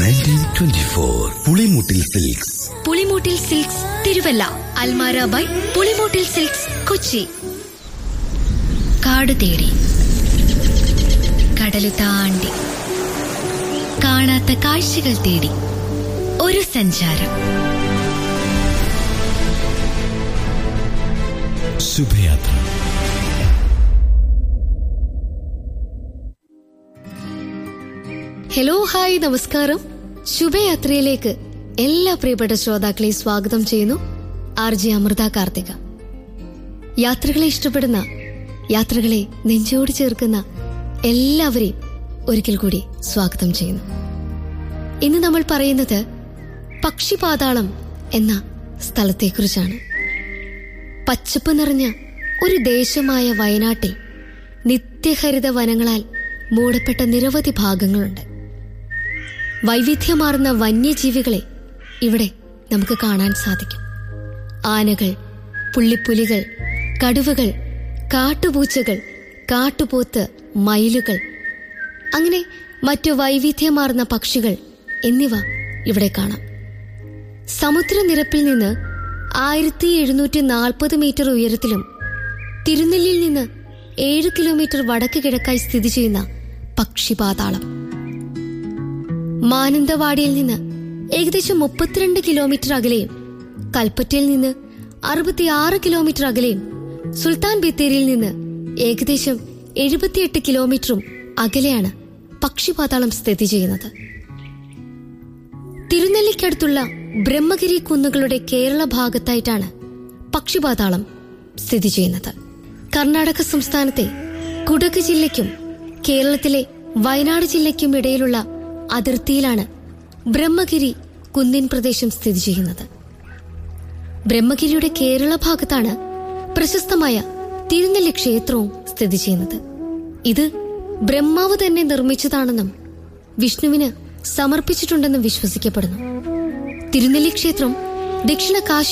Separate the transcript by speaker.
Speaker 1: nineteen twenty four Pulimoottil silks
Speaker 2: Pulimoottil silks Thiruvalla Almara by Pulimoottil silks Kochi കാട് തേടി കടലു താണ്ടി കാണാത്ത കാഴ്ചകൾ തേടി ഒരു സഞ്ചാരം
Speaker 1: ശുഭയാത്ര
Speaker 2: ഹലോ ഹായ് നമസ്കാരം ശുഭയാത്രയിലേക്ക് എല്ലാ പ്രിയപ്പെട്ട ശ്രോതാക്കളെയും സ്വാഗതം ചെയ്യുന്നു ആർ ജെ അമൃത കാർത്തിക യാത്രകളെ ഇഷ്ടപ്പെടുന്ന യാത്രകളെ നെഞ്ചോട് ചേർക്കുന്ന എല്ലാവരെയും ഒരിക്കൽ കൂടി സ്വാഗതം ചെയ്യുന്നു ഇന്ന് നമ്മൾ പറയുന്നത് പക്ഷിപാതാളം എന്ന സ്ഥലത്തെക്കുറിച്ചാണ് പച്ചപ്പ് നിറഞ്ഞ ഒരു ദേശമായ വയനാട്ടിൽ നിത്യഹരിത വനങ്ങളാൽ മൂടപ്പെട്ട നിരവധി ഭാഗങ്ങളുണ്ട് വൈവിധ്യമാർന്ന വന്യജീവികളെ ഇവിടെ നമുക്ക് കാണാൻ സാധിക്കും ആനകൾ പുള്ളിപ്പുലികൾ കടുവകൾ കാട്ടുപൂച്ചകൾ കാട്ടുപോത്ത് മയിലുകൾ അങ്ങനെ മറ്റു വൈവിധ്യമാർന്ന പക്ഷികൾ എന്നിവ ഇവിടെ കാണാം സമുദ്രനിരപ്പിൽ നിന്ന് ആയിരത്തി എഴുന്നൂറ്റി നാൽപ്പത് മീറ്റർ ഉയരത്തിലും തിരുനെല്ലിയിൽ നിന്ന് ഏഴ് കിലോമീറ്റർ വടക്ക് കിഴക്കായി സ്ഥിതി ചെയ്യുന്ന പക്ഷിപാതാളം മാനന്തവാടിയിൽ നിന്ന് ഏകദേശം മുപ്പത്തിരണ്ട് കിലോമീറ്റർ അകലെയും കൽപ്പറ്റയിൽ നിന്ന് അറുപത്തിയാറ് കിലോമീറ്റർ അകലെയും സുൽത്താൻ ബത്തേരിയിൽ നിന്ന് ഏകദേശം എഴുപത്തിയെട്ട് കിലോമീറ്ററും അകലെയാണ് പക്ഷിപാതാളം സ്ഥിതി ചെയ്യുന്നത് തിരുനെല്ലിക്കടുത്തുള്ള ബ്രഹ്മഗിരി കുന്നുകളുടെ കേരള ഭാഗത്തായിട്ടാണ് പക്ഷിപാതാളം സ്ഥിതി ചെയ്യുന്നത് കർണാടക സംസ്ഥാനത്തെ കുടക് ജില്ലയ്ക്കും കേരളത്തിലെ വയനാട് ജില്ലയ്ക്കും ഇടയിലുള്ള അതിർത്തിയിലാണ് ബ്രഹ്മഗിരി കുന്നിൻ പ്രദേശം സ്ഥിതി ചെയ്യുന്നത് ബ്രഹ്മഗിരിയുടെ കേരള ഭാഗത്താണ് പ്രശസ്തമായ തിരുനെല്ലി ക്ഷേത്രവും സ്ഥിതി ചെയ്യുന്നത് ഇത് ബ്രഹ്മാവ് തന്നെ നിർമ്മിച്ചതാണെന്നും വിഷ്ണുവിന് സമർപ്പിച്ചിട്ടുണ്ടെന്നും വിശ്വസിക്കപ്പെടുന്നു തിരുനെല്ലി ക്ഷേത്രം ദക്ഷിണ കാശി